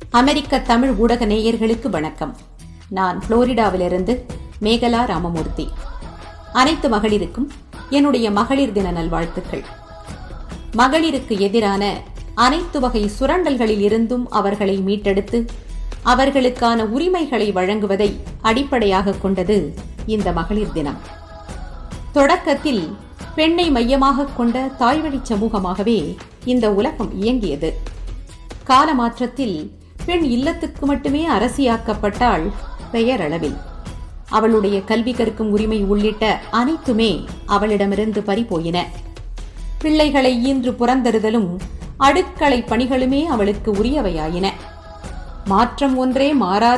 அமெரிக்க தமிழ் ஊடக நேயர்களுக்கு வணக்கம் நான் புளோரிடாவிலிருந்து மேகலா ராமமூர்த்தி அனைத்து மகளிருக்கும் என்னுடைய மகளிர் தின நல்வாழ்த்துக்கள் மகளிருக்கு எதிரான அனைத்து வகை சுரண்டல்களில் இருந்தும் அவர்களை மீட்டெடுத்து அவர்களுக்கான உரிமைகளை வழங்குவதை அடிப்படையாக கொண்டது இந்த மகளிர் தினம் தொடக்கத்தில் பெண்ணை மையமாக கொண்ட தாய்வழி சமூகமாகவே இந்த உலகம் இயங்கியது காலமாற்றத்தில் பெண் இல்லத்துக்கு மட்டுமே அரசியாக்கப்பட்டாள் பெயரளவில் அவளுடைய கல்வி கற்கும் உரிமை உள்ளிட்ட அனைத்துமே அவளிடமிருந்து பறிபோயின பிள்ளைகளை ஈன்று புறந்தறுதலும் அடுக்களை பணிகளுமே அவளுக்கு உரியவையாயின மாற்றம் ஒன்றே மாறாத